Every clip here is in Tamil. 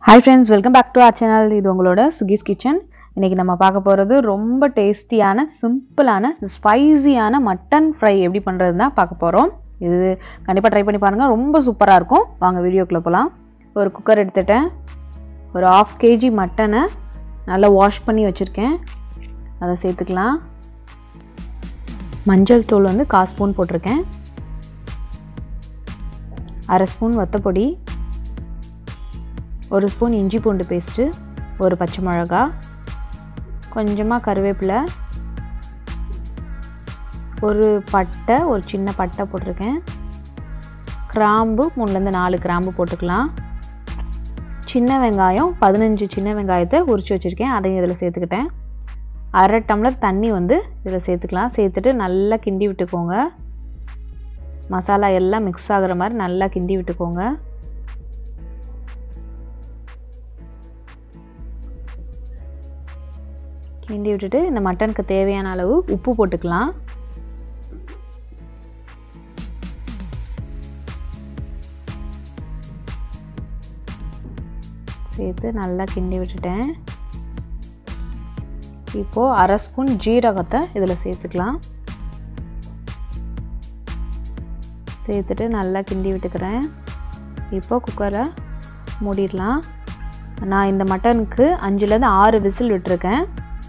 hi friends welcome back to our channel இது உங்களோட சுகிஸ் கிச்சன் இன்றைக்கி நம்ம பார்க்க போகிறது ரொம்ப டேஸ்டியான சிம்பிளான ஸ்பைசியான மட்டன் ஃப்ரை எப்படி பண்ணுறது தான் பார்க்க போகிறோம் இது கண்டிப்பாக ட்ரை பண்ணி பாருங்கள் ரொம்ப சூப்பராக இருக்கும் வாங்க வீடியோக்குள்ளே போகலாம் ஒரு குக்கர் எடுத்துட்டேன் ஒரு ஆஃப் கேஜி மட்டனை நல்லா வாஷ் பண்ணி வச்சுருக்கேன் அதை சேர்த்துக்கலாம் மஞ்சள் தூள் வந்து கால் ஸ்பூன் போட்டிருக்கேன் அரை ஸ்பூன் வத்தப்பொடி ஒரு ஸ்பூன் இஞ்சி பூண்டு பேஸ்ட்டு ஒரு பச்சை மிளகா கொஞ்சமாக கருவேப்பிலை ஒரு பட்டை ஒரு சின்ன பட்டை போட்டிருக்கேன் கிராம்பு மூணுலேருந்து நாலு கிராம்பு போட்டுக்கலாம் சின்ன வெங்காயம் பதினஞ்சு சின்ன வெங்காயத்தை உரித்து வச்சுருக்கேன் அதையும் இதில் சேர்த்துக்கிட்டேன் அரை டம்ளர் தண்ணி வந்து இதில் சேர்த்துக்கலாம் சேர்த்துட்டு நல்லா கிண்டி விட்டுக்கோங்க மசாலா எல்லாம் மிக்ஸ் ஆகுற மாதிரி நல்லா கிண்டி விட்டுக்கோங்க கிண்டி விட்டுட்டு இந்த மட்டனுக்கு தேவையான அளவு உப்பு போட்டுக்கலாம் சேர்த்து நல்லா கிண்டி விட்டுட்டேன் இப்போது அரை ஸ்பூன் ஜீரகத்தை இதில் சேர்த்துக்கலாம் சேர்த்துட்டு நல்லா கிண்டி விட்டுக்கிறேன் இப்போ குக்கரை மூடிடலாம் நான் இந்த மட்டனுக்கு அஞ்சுலேருந்து ஆறு விசில் விட்டுருக்கேன்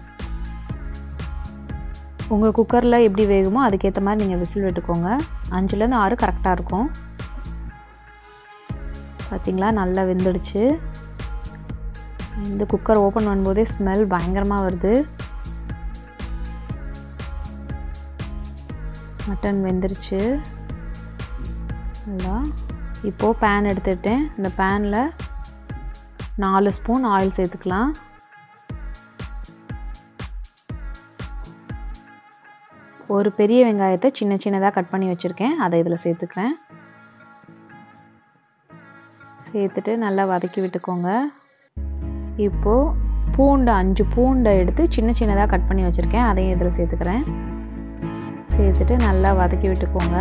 உங்கள் குக்கரில் எப்படி வேகுமோ அதுக்கேற்ற மாதிரி நீங்கள் விசில் விட்டுக்கோங்க அஞ்சுலேருந்து ஆறு கரெக்டாக இருக்கும் பார்த்திங்களா நல்லா வெந்துடுச்சு இந்த குக்கர் ஓப்பன் பண்ணும்போதே ஸ்மெல் பயங்கரமாக வருது மட்டன் வெந்துருச்சு நல்லா இப்போது பேன் எடுத்துக்கிட்டேன் இந்த பேனில் நாலு ஸ்பூன் ஆயில் சேர்த்துக்கலாம் ஒரு பெரிய வெங்காயத்தை சின்ன சின்னதாக கட் பண்ணி வச்சுருக்கேன் அதை இதில் சேர்த்துக்கிறேன் சேர்த்துட்டு நல்லா வதக்கி விட்டுக்கோங்க இப்போது பூண்டு அஞ்சு பூண்டை எடுத்து சின்ன சின்னதாக கட் பண்ணி வச்சுருக்கேன் அதையும் இதில் சேர்த்துக்கிறேன் சேர்த்துட்டு நல்லா வதக்கி விட்டுக்கோங்க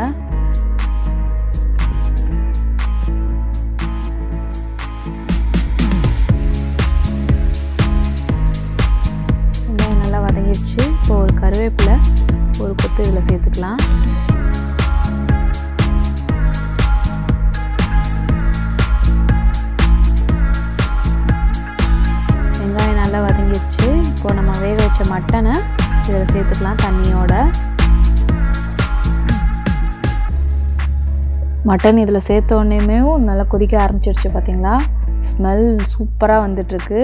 வெங்காயம் நல்லா வதங்கிடுச்சு இப்போ ஒரு கருவேப்பிலை ஒரு கொத்து இதில் சேர்த்துக்கலாம் வெங்காயம் நல்லா வதங்கிடுச்சு இப்போ நம்ம வேக வச்ச மட்டனை இதில் சேர்த்துக்கலாம் தண்ணியோட மட்டன் இதில் சேர்த்த உடனேமே நல்லா கொதிக்க ஆரம்பிச்சிருச்சு பார்த்தீங்களா ஸ்மெல் சூப்பராக வந்துட்டுருக்கு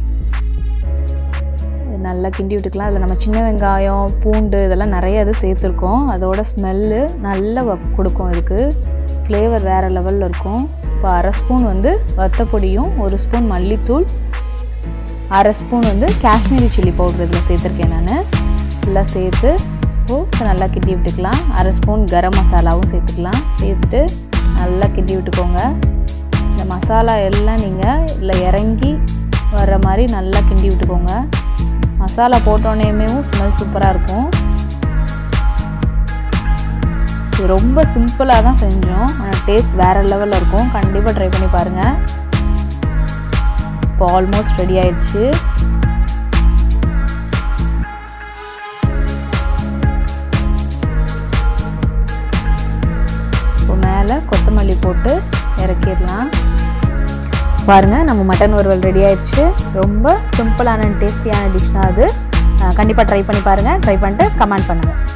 நல்லா கிண்டி விட்டுக்கலாம் அதில் நம்ம சின்ன வெங்காயம் பூண்டு இதெல்லாம் நிறைய இது சேர்த்துருக்கோம் அதோட ஸ்மெல்லு நல்லா கொடுக்கும் இதுக்கு ஃப்ளேவர் வேறு லெவலில் இருக்கும் இப்போ அரை ஸ்பூன் வந்து வத்தப்பொடியும் ஒரு ஸ்பூன் மல்லித்தூள் அரை ஸ்பூன் வந்து காஷ்மீரி சில்லி பவுடர் இதில் சேர்த்துருக்கேன் நான் எல்லாம் சேர்த்து இப்போது நல்லா கிண்டி விட்டுக்கலாம் அரை ஸ்பூன் கரம் மசாலாவும் சேர்த்துக்கலாம் சேர்த்துட்டு நல்லா கிண்டி விட்டுக்கோங்க இந்த மசாலா எல்லாம் நீங்கள் இதில் இறங்கி வர்ற மாதிரி நல்லா கிண்டி விட்டுக்கோங்க மசாலா போட்டோன்னேமே ஸ்மெல் சூப்பராக இருக்கும் இது ரொம்ப சிம்பிளாக தான் செஞ்சோம் ஆனால் டேஸ்ட் வேறு லெவலில் இருக்கும் கண்டிப்பாக ட்ரை பண்ணி பாருங்கள் இப்போ ஆல்மோஸ்ட் ரெடி ஆயிடுச்சு இப்போ மேலே கொத்தமல்லி போட்டு இறக்கிடலாம் பாருங்கள் நம்ம மட்டன் வறுவல் ரெடி ஆயிடுச்சு ரொம்ப சிம்பிளான டேஸ்டியான டிஷ் தான் அது கண்டிப்பாக ட்ரை பண்ணி பாருங்கள் ட்ரை பண்ணிட்டு கமெண்ட் பண்ணுங்கள்